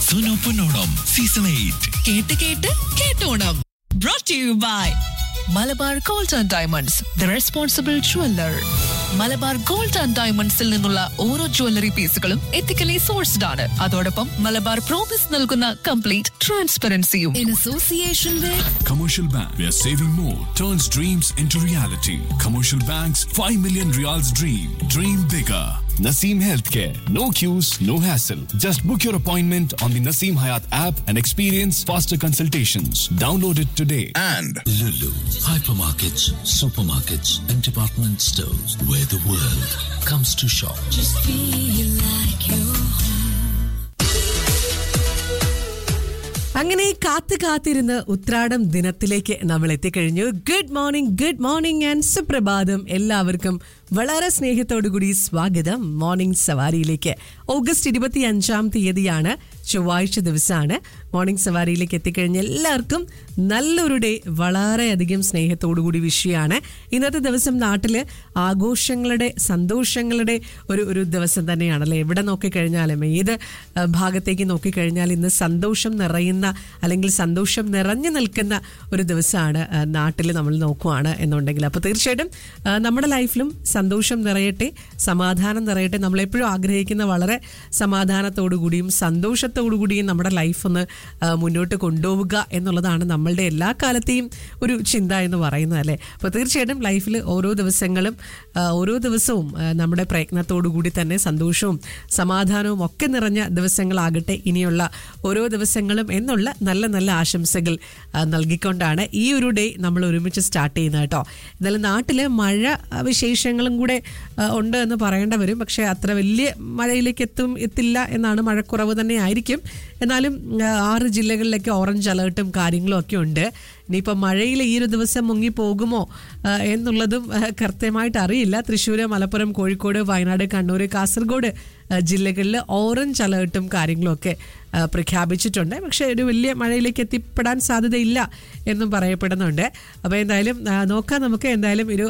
സുനോ പൊന്നോണം season eight കേട്ട് കേട്ട് കേട്ടോണം brought to you by Malabar gold and diamonds the responsible jeweller Malabar gold and ഡയമണ്ട്സിൽ നിന്നുള്ള ഓരോ ജ്വല്ലറി പീസുകളും എത്തിക്കലി സോഴ്സ്ഡ് ആണ് അതോടൊപ്പം മലബാർ പ്രോമിസ് നൽകുന്ന കംപ്ലീറ്റ് ട്രാൻസ്പെറൻസിയും in association with Commercial Bank, where saving more turns dreams into reality. Commercial Bank's 5 million reals dream. Dream bigger. Naseem Healthcare. No queues, no hassle. Just book your appointment on the Naseem Hayat app and experience faster consultations. Download it today. and Lulu, hypermarkets, supermarkets, and department stores where the world comes to shop. അങ്ങനെ കാത്തു കാത്തിരുന്ന് ഉത്രാടം ദിനത്തിലേക്ക് നമ്മൾ എത്തിക്കഴിഞ്ഞു good morning good morning and സുപ്രഭാതം എല്ലാവർക്കും വളരെ സ്നേഹത്തോടുകൂടി സ്വാഗതം മോർണിംഗ് സവാരിയിലേക്ക് ഓഗസ്റ്റ് ഇരുപത്തി അഞ്ചാം തീയതിയാണ് ചൊവ്വാഴ്ച ദിവസമാണ് മോർണിംഗ് സവാരിയിലേക്ക് എത്തിക്കഴിഞ്ഞ എല്ലാവർക്കും നല്ലൊരു ഡേ വളരെയധികം സ്നേഹത്തോടുകൂടി വിഷയമാണ് ഇന്നത്തെ ദിവസം നാട്ടിൽ ആഘോഷങ്ങളുടെ സന്തോഷങ്ങളുടെ ഒരു ഒരു ദിവസം തന്നെയാണല്ലേ എവിടെ നോക്കിക്കഴിഞ്ഞാലും ഏത് ആ, ഭാഗത്തേക്ക് നോക്കിക്കഴിഞ്ഞാൽ ഇന്ന് സന്തോഷം നിറയുന്ന അല്ലെങ്കിൽ സന്തോഷം നിറഞ്ഞു നിൽക്കുന്ന ഒരു ദിവസമാണ് നാട്ടിൽ നമ്മൾ നോക്കുവാണ് എന്നുണ്ടെങ്കിൽ അപ്പോൾ തീർച്ചയായിട്ടും ആ, നമ്മുടെ ലൈഫിലും സന്തോഷം നിറയട്ടെ സമാധാനം നിറയട്ടെ നമ്മളെപ്പോഴും ആഗ്രഹിക്കുന്ന വളരെ സമാധാനത്തോടു കൂടിയും സന്തോഷത്തോടു കൂടിയും നമ്മുടെ ലൈഫ് ഒന്ന് ആ, മുന്നോട്ട് കൊണ്ടുപോവുക എന്നുള്ളതാണ് നമ്മളുടെ എല്ലാ കാലത്തെയും ഒരു ചിന്ത എന്ന് പറയുന്നത് അല്ലേ അപ്പോൾ തീർച്ചയായിട്ടും ലൈഫിൽ ഓരോ ദിവസങ്ങളും ആ, ഓരോ ദിവസവും ആ, നമ്മുടെ പ്രയത്നത്തോടു കൂടി തന്നെ സന്തോഷവും സമാധാനവും ഒക്കെ നിറഞ്ഞ ദിവസങ്ങളാകട്ടെ ഇനിയുള്ള ഓരോ ദിവസങ്ങളും എന്നുള്ള നല്ല നല്ല ആശംസകൾ ആ, നൽകിക്കൊണ്ടാണ് ഈ ഒരു ഡേ നമ്മൾ ഒരുമിച്ച് സ്റ്റാർട്ട് ചെയ്യുന്നത് കേട്ടോ എന്നാലും നാട്ടിൽ മഴ ആ, വിശേഷങ്ങളും കൂടെ ആ, ഉണ്ട് എന്ന് പറയേണ്ട വരും പക്ഷേ അത്ര വലിയ മഴയിലേക്ക് എത്തും എത്തില്ല എന്നാണ് മഴക്കുറവ് തന്നെ ആയിരിക്കും എന്നാലും ആ, ആറ് ജില്ലകളിലേക്ക് ഓറഞ്ച് അലേർട്ടും കാര്യങ്ങളും ഒക്കെ ഉണ്ട് ഇനിയിപ്പോൾ മഴയിൽ ഈ ഒരു ദിവസം മുങ്ങി പോകുമോ ആ, എന്നുള്ളതും ആ, കൃത്യമായിട്ട് അറിയില്ല തൃശ്ശൂർ മലപ്പുറം കോഴിക്കോട് വയനാട് കണ്ണൂർ കാസർഗോഡ് ആ, ജില്ലകളിൽ ഓറഞ്ച് അലേർട്ടും കാര്യങ്ങളും ഒക്കെ ആ, പ്രഖ്യാപിച്ചിട്ടുണ്ട് പക്ഷേ ഒരു വലിയ മഴയിലേക്ക് എത്തിപ്പെടാൻ സാധ്യതയില്ല എന്നും പറയപ്പെടുന്നുണ്ട് അപ്പോൾ എന്തായാലും ആ, നോക്കാം നമുക്ക് എന്തായാലും ഒരു